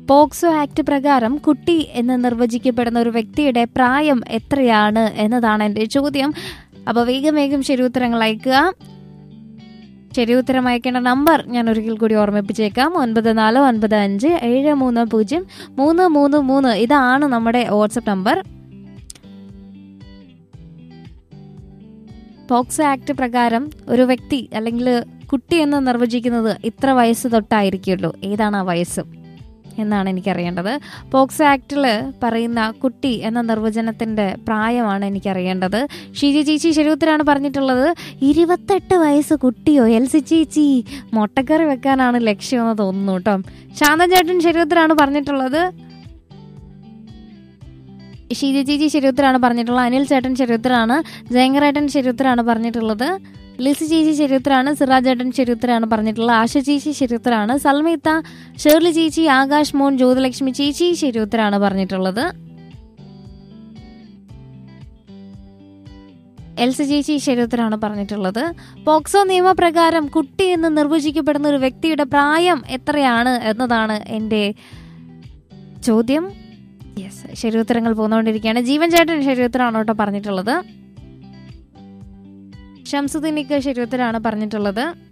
POCSO act പ്രകാരം കുട്ടി എന്ന് നിർവചിക്കപ്പെടുന്ന ഒരു വ്യക്തിയുടെ പ്രായം എത്രയാണ് എന്നതാണ് എൻ്റെ ചോദ്യം അപ്പോൾ വേഗം വേഗം ശരി ഉത്തരങ്ങൾ അയക്കുക ശരി ഉത്തരം അയക്കേണ്ട നമ്പർ ഞാൻ ഒരിക്കൽ കൂടി ഓർമ്മിപ്പിച്ചേക്കാം ഒൻപത് നാല് ഒൻപത് അഞ്ച് ഏഴ് മൂന്ന് പൂജ്യം മൂന്ന് മൂന്ന് മൂന്ന് ഇതാണ് നമ്മുടെ വാട്സപ്പ് നമ്പർ പോക്സോ ആക്ട് പ്രകാരം ഒരു വ്യക്തി അല്ലെങ്കിൽ കുട്ടി എന്ന് നിർവചിക്കുന്നത് ഇത്ര വയസ്സ് തൊട്ടായിരിക്കുമല്ലോ ഏതാണ് ആ വയസ്സ് എന്നാണ് എനിക്കറിയേണ്ടത് പോക്സോ ആക്ടിൽ പറയുന്ന കുട്ടി എന്ന നിർവചനത്തിന്റെ പ്രായമാണ് എനിക്കറിയേണ്ടത് ഷീജി ചേച്ചി ശരിയുത്തരാണ് പറഞ്ഞിട്ടുള്ളത് ഇരുപത്തെട്ട് വയസ്സ് കുട്ടിയോ എൽ സി ചേച്ചി മുട്ടക്കറി വെക്കാനാണ് ലക്ഷ്യമെന്ന് തോന്നുന്നു കേട്ടോ ശാന്തൻ ചേട്ടൻ ശരിയുത്തരാണ് പറഞ്ഞിട്ടുള്ളത് ഷീജ ചേച്ചി ശരിയുത്തരാണ് പറഞ്ഞിട്ടുള്ളത് അനിൽ ചേട്ടൻ ശരിയുത്തരാണ് ജയങ്കരേട്ടൻ ശരിയുത്തരാണ് പറഞ്ഞിട്ടുള്ളത് ലിസി ചേച്ചി ശരിയുത്തരാണ് സിറാജ് ചേട്ടൻ ശരിയുത്തരാണ് പറഞ്ഞിട്ടുള്ളത് ആശ ചേച്ചി ശരിയുത്തരാണ് സൽമിത്ത ഷേർലി ചേച്ചി ആകാശ് മോൻ ജ്യോതിലക്ഷ്മി ചേച്ചി ശരിയുത്തരാണ് പറഞ്ഞിട്ടുള്ളത് എൽസി ചേച്ചി ശരിയുത്തരാണ് പറഞ്ഞിട്ടുള്ളത് പോക്സോ നിയമപ്രകാരം കുട്ടി എന്ന് നിർവചിക്കപ്പെടുന്ന ഒരു വ്യക്തിയുടെ പ്രായം എത്രയാണ് എന്നതാണ് എൻ്റെ ചോദ്യം യെസ് ശരിയുത്തരങ്ങൾ പോന്നുകൊണ്ടിരിക്കുകയാണ് ജീവൻ ചേട്ടൻ ശരിയുത്തരാണ് കേട്ടോ പറഞ്ഞിട്ടുള്ളത് ഷംസുദ്ദീനിക്ക് ശരിയുത്തരാണ് പറഞ്ഞിട്ടുള്ളത്